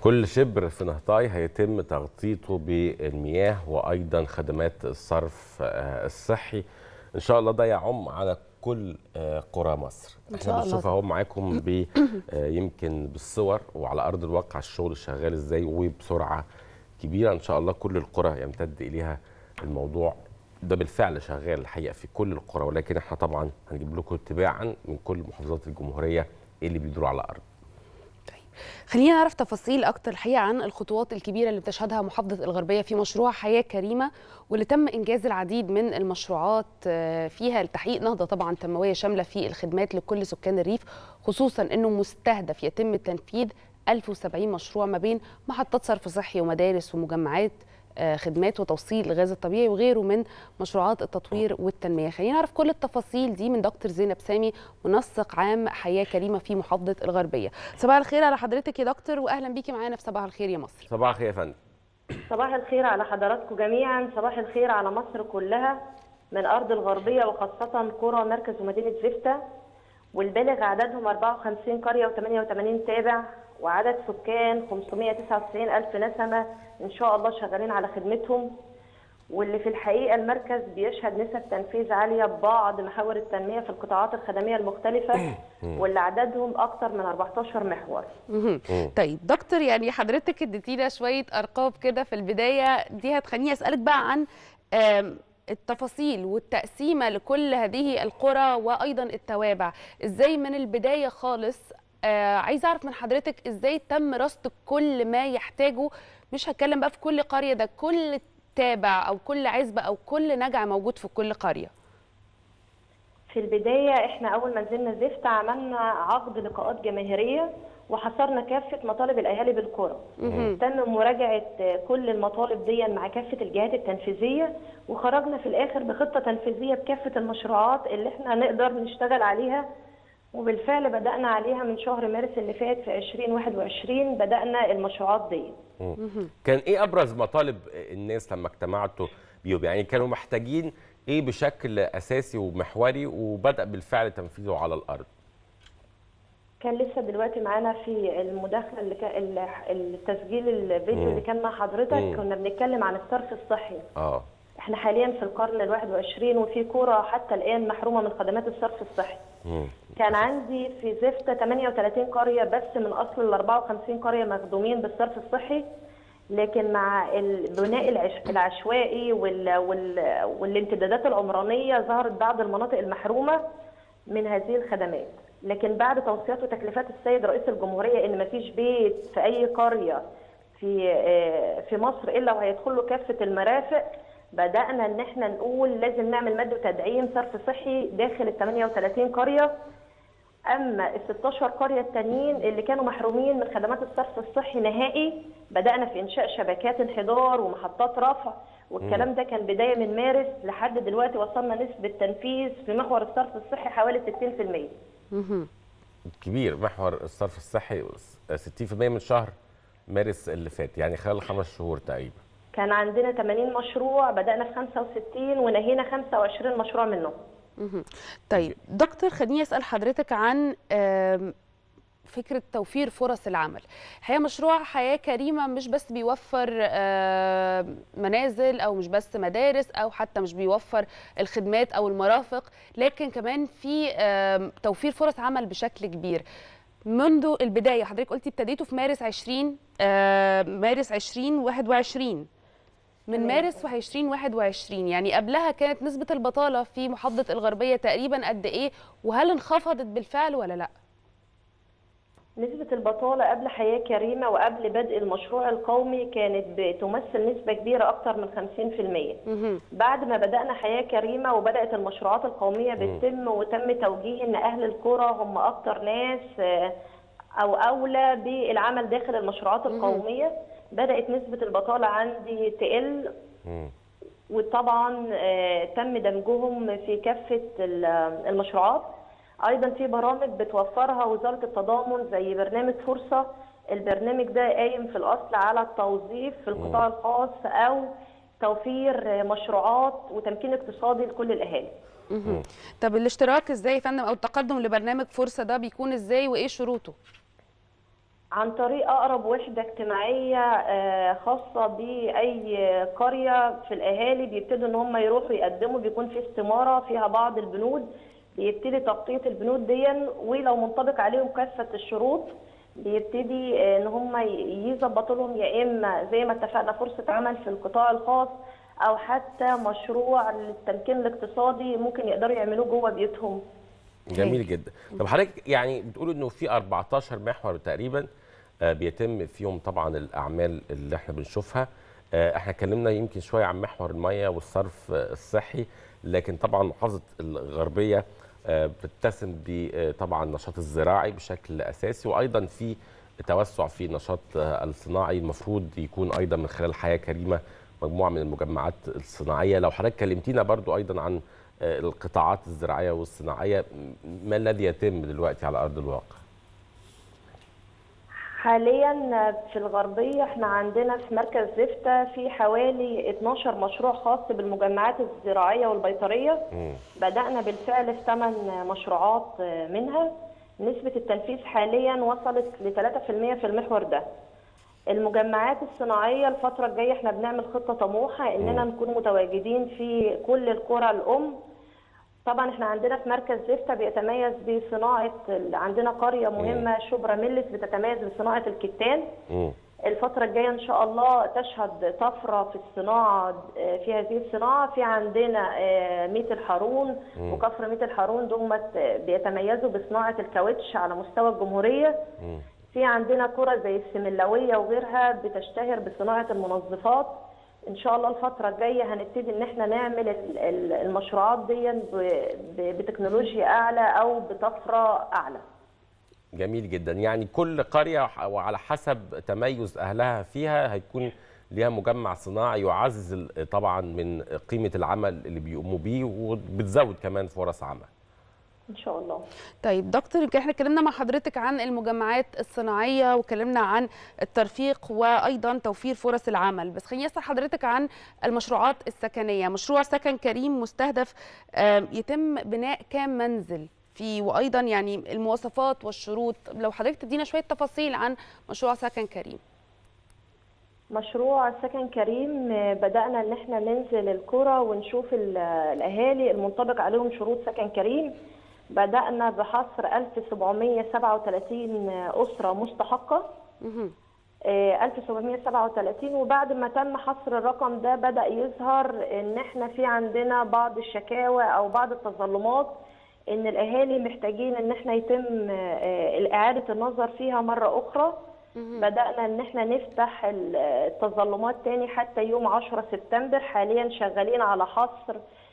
كل شبر في نهطاي هيتم تغطيته بالمياه وايضا خدمات الصرف آه، الصحي ان شاء الله ده يعم على كل آه، قرى مصر إن احنا شاء الله. بنشوف اهو معاكم ب آه، يمكن بالصور وعلى ارض الواقع الشغل شغال ازاي وبسرعه كبيره ان شاء الله كل القرى يمتد اليها الموضوع ده بالفعل شغال الحقيقه في كل القرى ولكن احنا طبعا هنجيب لكم تباعا من كل محافظات الجمهوريه ايه اللي بيدور على الارض خلينا نعرف تفاصيل اكتر الحقيقه عن الخطوات الكبيره اللي بتشهدها محافظه الغربيه في مشروع حياه كريمه واللي تم انجاز العديد من المشروعات آه، فيها لتحقيق نهضه طبعا تنمويه شامله في الخدمات لكل سكان الريف خصوصا انه مستهدف يتم تنفيذ 1070 مشروع ما بين محطات صرف صحي ومدارس ومجمعات آه، خدمات وتوصيل الغاز الطبيعي وغيره من مشروعات التطوير والتنميه خلينا نعرف كل التفاصيل دي من دكتور زينب سامي منسق عام حياه كريمه في محافظه الغربيه صباح الخير على حضرتك يا دكتور واهلا بيكي معانا في صباح الخير يا مصر صباح الخير يا فندم صباح الخير على حضراتكم جميعا صباح الخير على مصر كلها من أرض الغربية وخاصة قرى مركز ومدينة زفتة والبالغ عددهم 54 قرية و88 تابع وعدد سكان 599 ألف نسمة إن شاء الله شغالين على خدمتهم واللي في الحقيقة المركز بيشهد نسب تنفيذ عالية ببعض محاور التنمية في القطاعات الخدمية المختلفة واللي عددهم أكثر من 14 محور مهم. طيب دكتور يعني حضرتك اديتينا شويه ارقام كده في البدايه دي هتخليني اسالك بقى عن آم، التفاصيل والتقسيمه لكل هذه القرى وايضا التوابع ازاي من البدايه خالص آه عايزه اعرف من حضرتك ازاي تم رصد كل ما يحتاجه مش هتكلم بقى في كل قريه ده كل تابع او كل عزبه او كل نجع موجود في كل قريه في البداية احنا أول ما نزلنا زفت عملنا عقد لقاءات جماهيرية وحصرنا كافة مطالب الأهالي بالقرى. تم مراجعة كل المطالب دي مع كافة الجهات التنفيذية وخرجنا في الآخر بخطة تنفيذية بكافة المشروعات اللي احنا نقدر نشتغل عليها وبالفعل بدأنا عليها من شهر مارس اللي فات في 2021 بدأنا المشروعات دي. كان ايه ابرز مطالب الناس لما اجتمعتوا بيهم يعني كانوا محتاجين ايه بشكل اساسي ومحوري وبدا بالفعل تنفيذه على الارض كان لسه دلوقتي معانا في المداخله اللي كان ال- التسجيل الفيديو مم. اللي كان مع حضرتك مم. كنا بنتكلم عن الصرف الصحي اه احنا حاليا في القرن الواحد وعشرين وفي قرى حتى الان محرومه من خدمات الصرف الصحي مم. كان عندي في زفته 38 قريه بس من اصل ال 54 قريه مخدومين بالصرف الصحي لكن مع البناء العش- العشوائي وال... وال... والامتدادات العمرانيه ظهرت بعض المناطق المحرومه من هذه الخدمات لكن بعد توصيات وتكليفات السيد رئيس الجمهوريه ان مفيش بيت في اي قريه في آه، في مصر الا وهيدخل له كافه المرافق بدانا ان احنا نقول لازم نعمل مد وتدعيم صرف صحي داخل ال 38 قريه اما ال 16 قريه التانيين اللي كانوا محرومين من خدمات الصرف الصحي نهائي بدانا في انشاء شبكات انحدار ومحطات رفع والكلام ده كان بدايه من مارس لحد دلوقتي وصلنا نسبه تنفيذ في محور الصرف الصحي حوالي 60% مهم. كبير محور الصرف الصحي 60% من شهر مارس اللي فات يعني خلال خمس شهور تقريبا كان عندنا 80 مشروع بدانا في 65 ونهينا 25 مشروع منهم مهم. طيب دكتور خليني اسال حضرتك عن آم، فكره توفير فرص العمل الحقيقه مشروع حياه كريمه مش بس بيوفر آم، منازل او مش بس مدارس او حتى مش بيوفر الخدمات او المرافق لكن كمان في آم، توفير فرص عمل بشكل كبير منذ البدايه حضرتك قلتي ابتديتوا في مارس 20 آم، مارس 2021 من تمام. مارس 2021 يعني قبلها كانت نسبة البطالة في محافظة الغربية تقريبا قد إيه وهل انخفضت بالفعل ولا لا؟ نسبة البطالة قبل حياة كريمة وقبل بدء المشروع القومي كانت بتمثل نسبة كبيرة أكثر من 50% مهم. بعد ما بدأنا حياة كريمة وبدأت المشروعات القومية بتتم وتم توجيه إن أهل القرى هم أكتر ناس آه، أو أولى بالعمل داخل المشروعات القومية بدأت نسبة البطالة عندي تقل مم. وطبعا آه، تم دمجهم في كافة ال- المشروعات ايضا في برامج بتوفرها وزاره التضامن زي برنامج فرصه البرنامج ده قايم في الاصل على التوظيف في القطاع الخاص او توفير مشروعات وتمكين اقتصادي لكل الاهالي مهم. طب الاشتراك ازاي يا فندم او التقدم لبرنامج فرصه ده بيكون ازاي وايه شروطه؟ عن طريق أقرب وحدة اجتماعية آه، خاصة بأي قرية في الأهالي بيبتدوا إن هم يروحوا يقدموا بيكون في استمارة فيها بعض البنود بيبتدي تغطية البنود دي ولو منطبق عليهم كافة الشروط بيبتدي آه، إن هم ي- يظبطوا لهم يا إما زي ما اتفقنا فرصة عمل في القطاع الخاص أو حتى مشروع للتمكين الاقتصادي ممكن يقدروا يعملوه جوه بيوتهم جميل جدا طب حضرتك يعني بتقول انه في 14 محور تقريبا آه، بيتم فيهم طبعا الاعمال اللي احنا بنشوفها آه، احنا اتكلمنا يمكن شويه عن محور الميه والصرف آه، الصحي لكن طبعا محافظه الغربيه آه، بتتسم بطبعا النشاط الزراعي بشكل اساسي وايضا في توسع في النشاط آه، الصناعي المفروض يكون ايضا من خلال حياه كريمه مجموعه من المجمعات الصناعيه لو حضرتك كلمتينا برضو ايضا عن آه، القطاعات الزراعيه والصناعيه ما الذي يتم دلوقتي على ارض الواقع حاليا في الغربية احنا عندنا في مركز زفتة في حوالي 12 مشروع خاص بالمجمعات الزراعية والبيطرية بدأنا بالفعل في 8 مشروعات منها نسبة التنفيذ حاليا وصلت ل 3% في المحور ده المجمعات الصناعية الفترة الجاية احنا بنعمل خطة طموحة اننا نكون متواجدين في كل القرى الأم طبعا احنا عندنا في مركز زفته بيتميز بصناعه ال- عندنا قريه مهمه شبرا ميلس بتتميز بصناعه الكتان مم. الفترة الجاية إن شاء الله تشهد طفرة في الصناعة آه، في هذه الصناعة في عندنا آه، ميت الحارون وكفر ميت الحارون دول بيتميزوا بصناعة الكاوتش على مستوى الجمهورية مم. في عندنا قرى زي السملاوية وغيرها بتشتهر بصناعة المنظفات ان شاء الله الفترة الجاية هنبتدي ان احنا نعمل ال- ال- المشروعات دي ب- ب- بتكنولوجيا اعلى او بطفرة اعلى جميل جدا يعني كل قريه وعلى حسب تميز اهلها فيها هيكون ليها مجمع صناعي يعزز ال- طبعا من قيمه العمل اللي بيقوموا بيه وبتزود كمان فرص عمل ان شاء الله طيب دكتور يمكن احنا اتكلمنا مع حضرتك عن المجمعات الصناعيه واتكلمنا عن الترفيق وايضا توفير فرص العمل بس خليني اسال حضرتك عن المشروعات السكنيه مشروع سكن كريم مستهدف آم، يتم بناء كام منزل فيه وايضا يعني المواصفات والشروط لو حضرتك تدينا شويه تفاصيل عن مشروع سكن كريم مشروع سكن كريم آه، بدأنا ان احنا ننزل القرى ونشوف ال- الاهالي المنطبق عليهم شروط سكن كريم بدأنا بحصر 1737 أسرة مستحقة مهم. آه، 1737 وبعد ما تم حصر الرقم ده بدأ يظهر ان احنا في عندنا بعض الشكاوى او بعض التظلمات ان الاهالي محتاجين ان احنا يتم آه، اعادة النظر فيها مرة اخرى بدأنا ان احنا نفتح ال- التظلمات تاني حتى يوم 10 سبتمبر حاليا شغالين على حصر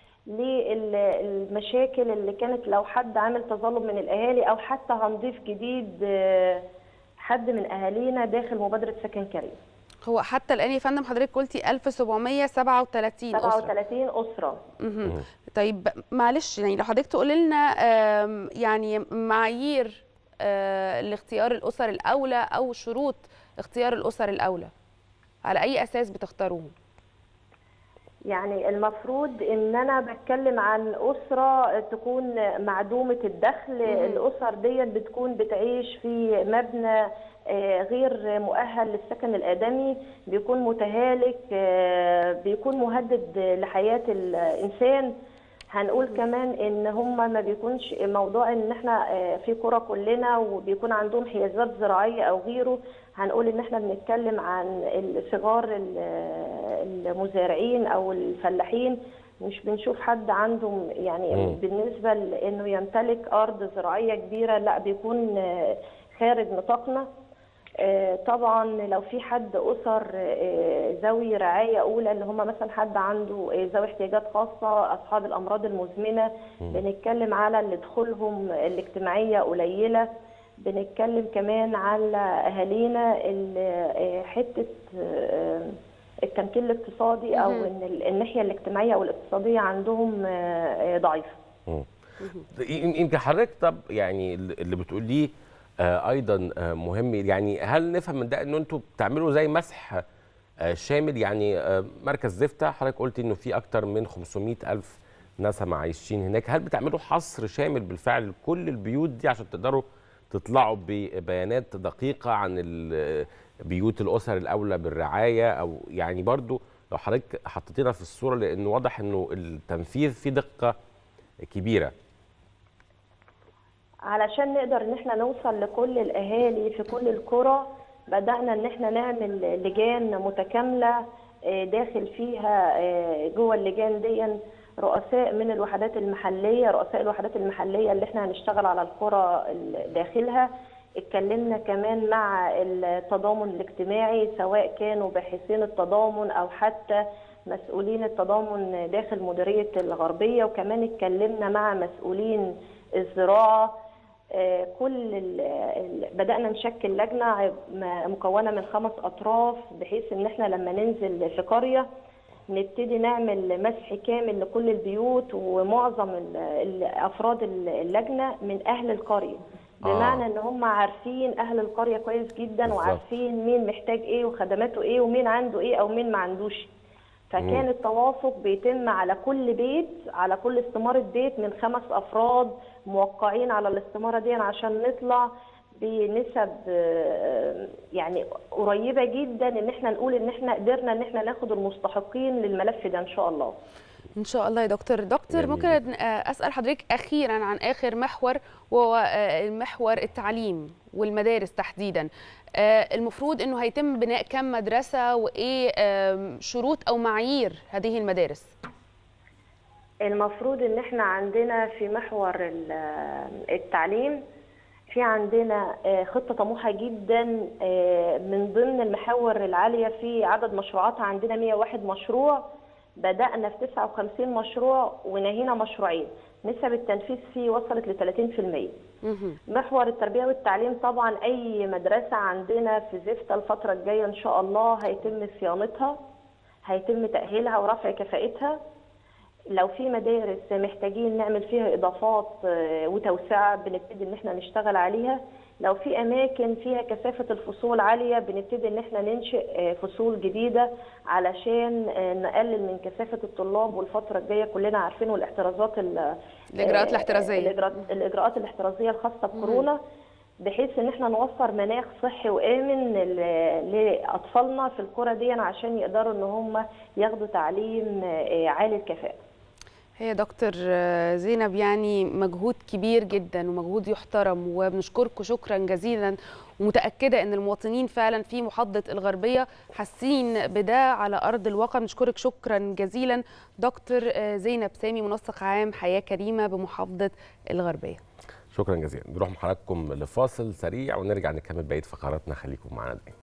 للمشاكل اللي كانت لو حد عامل تظلم من الاهالي او حتى هنضيف جديد آه، حد من اهالينا داخل مبادره سكن كريم هو حتى الان يا فندم حضرتك قلتي 1737 اسره 37 اسره مهم. طيب معلش يعني لو حضرتك تقول لنا آم، يعني معايير آه، لاختيار الاسر الاولى او شروط اختيار الاسر الاولى على اي اساس بتختاروهم يعني المفروض ان انا بتكلم عن اسره تكون معدومه الدخل الاسر دي بتكون بتعيش في مبنى آه، غير مؤهل للسكن الادمي بيكون متهالك آه، بيكون مهدد لحياه الانسان هنقول كمان ان هم ما بيكونش موضوع ان احنا آه، في قرى كلنا وبيكون عندهم حيازات زراعيه او غيره هنقول ان احنا بنتكلم عن صغار ال- المزارعين او الفلاحين مش بنشوف حد عنده يعني مم. بالنسبه لانه يمتلك ارض زراعيه كبيره لا بيكون آه، خارج نطاقنا آه، طبعا لو في حد اسر آه، ذوي رعايه اولى اللي هم مثلا حد عنده آه، ذوي احتياجات خاصه اصحاب الامراض المزمنه بنتكلم على اللي دخولهم الاجتماعيه قليله بنتكلم كمان على اهالينا اللي آه، حته آه، التمكين الاقتصادي او ان ال- الناحيه الاجتماعيه او الاقتصاديه عندهم آه، آه، ضعيفه يم- يمكن حضرتك طب يعني اللي بتقوليه آه، ايضا آه، مهم يعني هل نفهم من ده ان انتوا بتعملوا زي مسح آه، شامل يعني آه، مركز زفته حضرتك قلت انه في اكتر من 500 الف نسمه عايشين هناك هل بتعملوا حصر شامل بالفعل لكل البيوت دي عشان تقدروا تطلعوا ببيانات دقيقه عن ال- بيوت الاسر الاولى بالرعايه او يعني برضو لو حضرتك حطيتينا في الصوره لان واضح انه التنفيذ فيه دقه كبيره علشان نقدر ان احنا نوصل لكل الاهالي في كل القرى بدأنا ان احنا نعمل لجان متكاملة آه، داخل فيها آه، جوه اللجان دي رؤساء من الوحدات المحلية رؤساء الوحدات المحلية اللي احنا هنشتغل على القرى ال- داخلها اتكلمنا كمان مع التضامن الاجتماعي سواء كانوا باحثين التضامن او حتى مسؤولين التضامن داخل مديرية الغربية وكمان اتكلمنا مع مسؤولين الزراعة آه، كل ال- ال- بدأنا نشكل لجنة عب- م- مكونة من خمس أطراف بحيث إن إحنا لما ننزل في قرية نبتدي نعمل مسح كامل لكل البيوت ومعظم ال- ال- أفراد ال- اللجنة من أهل القرية بمعنى إن هم عارفين أهل القرية كويس جدا بالظبط. وعارفين مين محتاج إيه وخدماته إيه ومين عنده إيه أو مين ما عندوش فكان التوافق بيتم على كل بيت على كل استمارة بيت من خمس أفراد موقعين على الاستمارة دي عشان نطلع بنسب آه، يعني قريبة جدا ان احنا نقول ان احنا قدرنا ان احنا ناخد المستحقين للملف ده ان شاء الله ان شاء الله يا دكتور دكتور جميل ممكن آه، اسال حضرتك اخيرا عن اخر محور وهو آه، المحور التعليم والمدارس تحديدا آه، المفروض انه هيتم بناء كم مدرسه وايه آم، شروط او معايير هذه المدارس المفروض ان احنا عندنا في محور ال- التعليم في عندنا آه، خطة طموحة جدا آه، من ضمن المحاور العالية في عدد مشروعاتها عندنا 101 مشروع بدأنا في 59 مشروع ونهينا مشروعين نسب التنفيذ فيه وصلت ل 30% مهم. محور التربية والتعليم طبعا أي مدرسة عندنا في زفتة الفترة الجاية إن شاء الله هيتم صيانتها هيتم تأهيلها ورفع كفاءتها لو في مدارس محتاجين نعمل فيها إضافات آه، وتوسعة بنبتدي إن احنا نشتغل عليها لو في أماكن فيها كثافة الفصول عالية بنبتدي إن احنا ننشئ آه، فصول جديدة علشان آه، نقلل من كثافة الطلاب والفترة الجاية كلنا عارفين والاحترازات ال- الإجراءات آه، الاحترازية. الإجراءات الإجراءات الاحترازية الخاصة بكورونا بحيث ان احنا نوفر مناخ صحي وامن ل- لاطفالنا في القرى دي عشان يقدروا ان هم ياخدوا تعليم آه، عالي الكفاءه هي دكتور آه، زينب يعني مجهود كبير جدا ومجهود يحترم وبنشكركم شكرا جزيلا ومتأكدة أن المواطنين فعلا في محافظة الغربية حاسين بده على أرض الواقع بنشكرك شكرا جزيلا دكتور آه، زينب سامي منسق عام حياة كريمة بمحافظة الغربية شكرا جزيلا نروح مع حضراتكم لفاصل سريع ونرجع نكمل بقيه فقراتنا خليكم معانا دايما